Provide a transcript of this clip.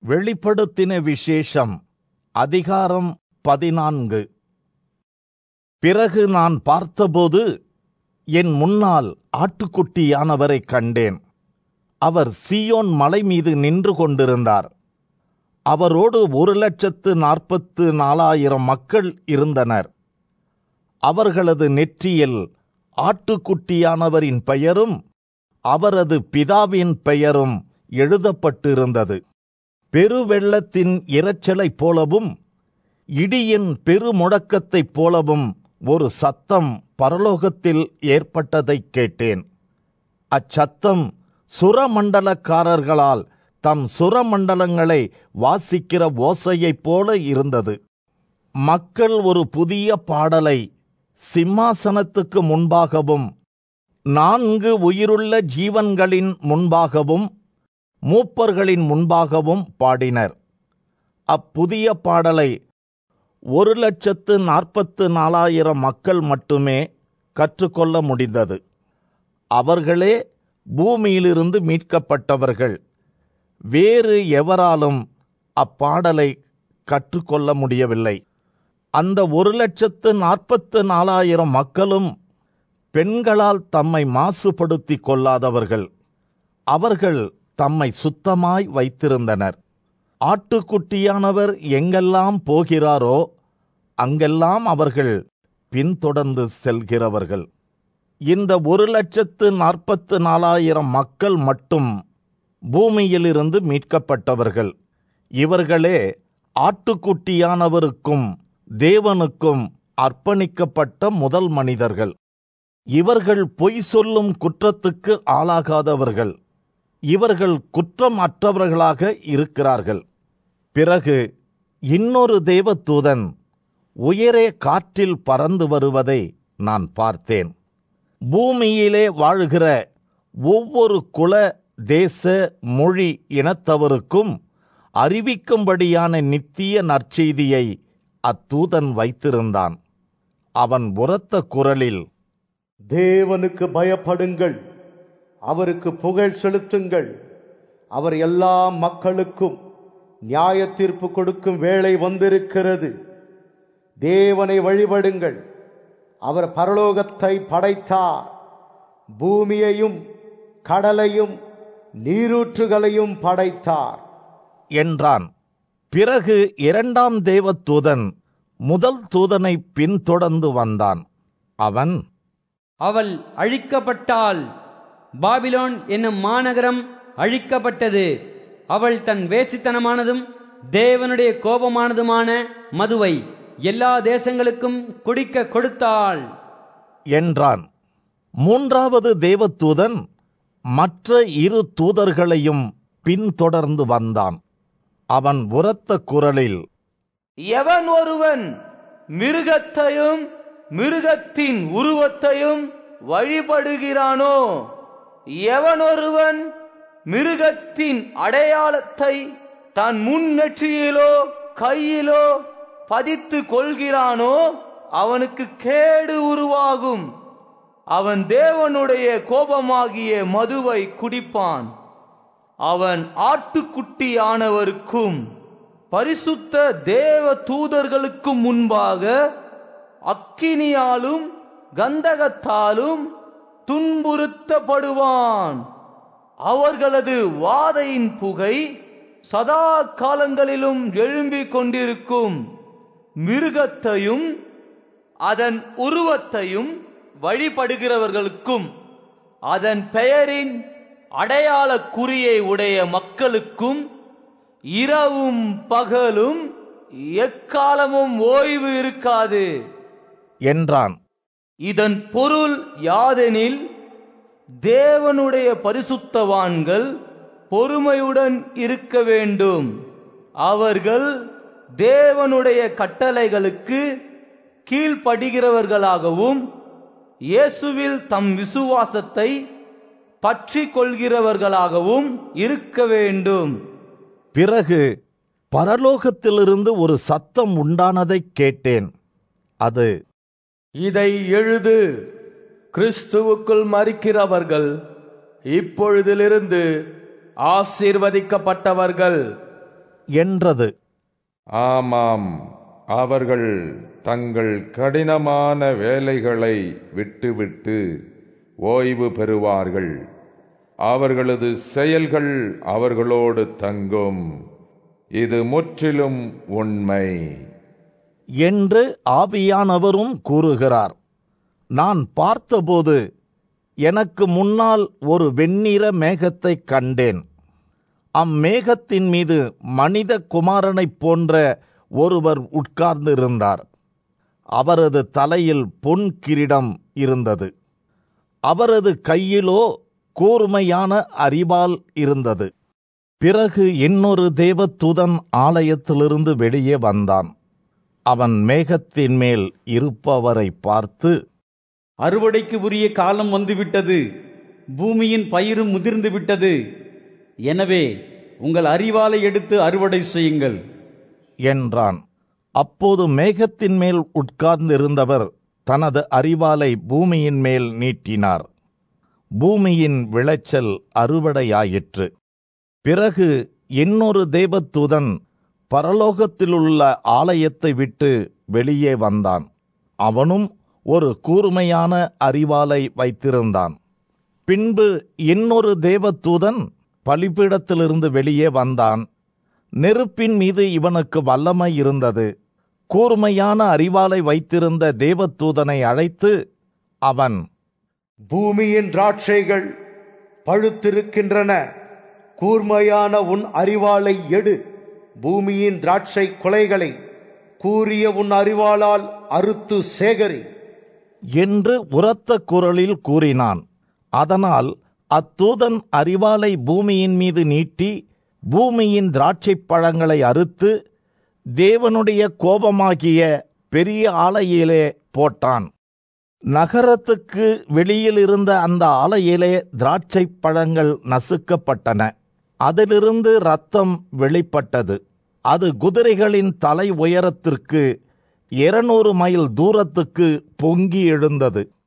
வெளிப்படுத்தின விசேஷம் அதிகாரம் பதினான்கு பிறகு நான் பார்த்தபோது என் முன்னால் ஆட்டுக்குட்டியானவரை கண்டேன் அவர் சீயோன் மலை மீது நின்று கொண்டிருந்தார் அவரோடு ஒரு லட்சத்து நாற்பத்து நாலாயிரம் மக்கள் இருந்தனர் அவர்களது நெற்றியில் ஆட்டுக்குட்டியானவரின் பெயரும் அவரது பிதாவின் பெயரும் எழுதப்பட்டிருந்தது பெருவெள்ளத்தின் இரைச்சலைப் போலவும் இடியின் பெருமுழக்கத்தைப் போலவும் ஒரு சத்தம் பரலோகத்தில் ஏற்பட்டதைக் கேட்டேன் அச்சத்தம் சுரமண்டலக்காரர்களால் தம் சுரமண்டலங்களை வாசிக்கிற ஓசையைப் போல இருந்தது மக்கள் ஒரு புதிய பாடலை சிம்மாசனத்துக்கு முன்பாகவும் நான்கு உயிருள்ள ஜீவன்களின் முன்பாகவும் மூப்பர்களின் முன்பாகவும் பாடினர் அப்புதிய பாடலை ஒரு லட்சத்து நாற்பத்து நாலாயிரம் மக்கள் மட்டுமே கற்றுக்கொள்ள முடிந்தது அவர்களே பூமியிலிருந்து மீட்கப்பட்டவர்கள் வேறு எவராலும் அப்பாடலை கற்றுக்கொள்ள முடியவில்லை அந்த ஒரு லட்சத்து நாற்பத்து நாலாயிரம் மக்களும் பெண்களால் தம்மை மாசுபடுத்திக் கொள்ளாதவர்கள் அவர்கள் தம்மை சுத்தமாய் வைத்திருந்தனர் ஆட்டுக்குட்டியானவர் எங்கெல்லாம் போகிறாரோ அங்கெல்லாம் அவர்கள் பின்தொடர்ந்து செல்கிறவர்கள் இந்த ஒரு லட்சத்து நாற்பத்து நாலாயிரம் மக்கள் மட்டும் பூமியிலிருந்து மீட்கப்பட்டவர்கள் இவர்களே ஆட்டுக்குட்டியானவருக்கும் தேவனுக்கும் அர்ப்பணிக்கப்பட்ட முதல் மனிதர்கள் இவர்கள் பொய் சொல்லும் குற்றத்துக்கு ஆளாகாதவர்கள் இவர்கள் குற்றம் அற்றவர்களாக இருக்கிறார்கள் பிறகு இன்னொரு தேவதூதன் உயரே காற்றில் பறந்து வருவதை நான் பார்த்தேன் பூமியிலே வாழுகிற ஒவ்வொரு குல தேச மொழி இனத்தவருக்கும் அறிவிக்கும்படியான நித்திய நற்செய்தியை அத்தூதன் வைத்திருந்தான் அவன் உரத்த குரலில் தேவனுக்கு பயப்படுங்கள் அவருக்கு புகழ் செலுத்துங்கள் அவர் எல்லா மக்களுக்கும் நியாய தீர்ப்பு கொடுக்கும் வேளை வந்திருக்கிறது தேவனை வழிபடுங்கள் அவர் பரலோகத்தை படைத்தார் பூமியையும் கடலையும் நீரூற்றுகளையும் படைத்தார் என்றான் பிறகு இரண்டாம் தேவதூதன் முதல் தூதனை பின்தொடர்ந்து வந்தான் அவன் அவள் அழிக்கப்பட்டாள் பாபிலோன் என்னும் மாநகரம் அழிக்கப்பட்டது அவள் தன் வேசித்தனமானதும் தேவனுடைய கோபமானதுமான மதுவை எல்லா தேசங்களுக்கும் குடிக்க கொடுத்தாள் என்றான் மூன்றாவது தேவதூதன் மற்ற இரு தூதர்களையும் பின்தொடர்ந்து வந்தான் அவன் உரத்த குரலில் எவன் ஒருவன் மிருகத்தையும் மிருகத்தின் உருவத்தையும் வழிபடுகிறானோ எவனொருவன் மிருகத்தின் அடையாளத்தை தன் முன்னெற்றியிலோ கையிலோ பதித்து கொள்கிறானோ அவனுக்கு கேடு உருவாகும் அவன் தேவனுடைய கோபமாகிய மதுவை குடிப்பான் அவன் ஆட்டுக்குட்டியானவருக்கும் பரிசுத்த தேவ தூதர்களுக்கும் முன்பாக அக்கினியாலும் கந்தகத்தாலும் துன்புறுத்தப்படுவான் அவர்களது வாதையின் புகை சதா காலங்களிலும் எழும்பிக் கொண்டிருக்கும் மிருகத்தையும் அதன் உருவத்தையும் வழிபடுகிறவர்களுக்கும் அதன் பெயரின் அடையாள குறியை உடைய மக்களுக்கும் இரவும் பகலும் எக்காலமும் ஓய்வு இருக்காது என்றான் இதன் பொருள் யாதெனில் தேவனுடைய பரிசுத்தவான்கள் பொறுமையுடன் இருக்க வேண்டும் அவர்கள் தேவனுடைய கட்டளைகளுக்கு கீழ்ப்படுகிறவர்களாகவும் இயேசுவில் தம் விசுவாசத்தை பற்றி கொள்கிறவர்களாகவும் இருக்க வேண்டும் பிறகு பரலோகத்திலிருந்து ஒரு சத்தம் உண்டானதைக் கேட்டேன் அது இதை எழுது கிறிஸ்துவுக்குள் மறிக்கிறவர்கள் இப்பொழுதிலிருந்து ஆசீர்வதிக்கப்பட்டவர்கள் என்றது ஆமாம் அவர்கள் தங்கள் கடினமான வேலைகளை விட்டுவிட்டு ஓய்வு பெறுவார்கள் அவர்களது செயல்கள் அவர்களோடு தங்கும் இது முற்றிலும் உண்மை என்று ஆவியானவரும் கூறுகிறார் நான் பார்த்தபோது எனக்கு முன்னால் ஒரு வெண்ணிற மேகத்தைக் கண்டேன் அம்மேகத்தின் மீது மனித குமாரனைப் போன்ற ஒருவர் உட்கார்ந்திருந்தார் அவரது தலையில் பொன் கிரீடம் இருந்தது அவரது கையிலோ கூர்மையான அரிவாள் இருந்தது பிறகு இன்னொரு தேவதூதன் ஆலயத்திலிருந்து வெளியே வந்தான் அவன் மேகத்தின் மேல் இருப்பவரை பார்த்து அறுவடைக்கு உரிய காலம் வந்துவிட்டது பூமியின் பயிரும் முதிர்ந்து விட்டது எனவே உங்கள் அறிவாலை எடுத்து அறுவடை செய்யுங்கள் என்றான் அப்போது மேகத்தின் மேல் உட்கார்ந்திருந்தவர் தனது அறிவாலை பூமியின் மேல் நீட்டினார் பூமியின் விளைச்சல் அறுவடையாயிற்று பிறகு இன்னொரு தேவதூதன் பரலோகத்திலுள்ள ஆலயத்தை விட்டு வெளியே வந்தான் அவனும் ஒரு கூர்மையான அறிவாலை வைத்திருந்தான் பின்பு இன்னொரு தேவதூதன் பலிபீடத்திலிருந்து வெளியே வந்தான் நெருப்பின் மீது இவனுக்கு வல்லமை இருந்தது கூர்மையான அறிவாலை வைத்திருந்த தேவதூதனை அழைத்து அவன் பூமியின் திராட்சைகள் பழுத்திருக்கின்றன கூர்மையான உன் அறிவாளை எடு பூமியின் திராட்சை கொலைகளை கூறிய உன் அறிவாளால் அறுத்து சேகரி என்று உரத்த குரலில் கூறினான் அதனால் அத்தூதன் அறிவாலை பூமியின் மீது நீட்டி பூமியின் திராட்சைப் பழங்களை அறுத்து தேவனுடைய கோபமாகிய பெரிய ஆலையிலே போட்டான் நகரத்துக்கு வெளியில் இருந்த அந்த ஆலையிலே திராட்சைப் பழங்கள் நசுக்கப்பட்டன அதிலிருந்து இரத்தம் வெளிப்பட்டது அது குதிரைகளின் தலை உயரத்திற்கு இருநூறு மைல் தூரத்துக்கு பொங்கி எழுந்தது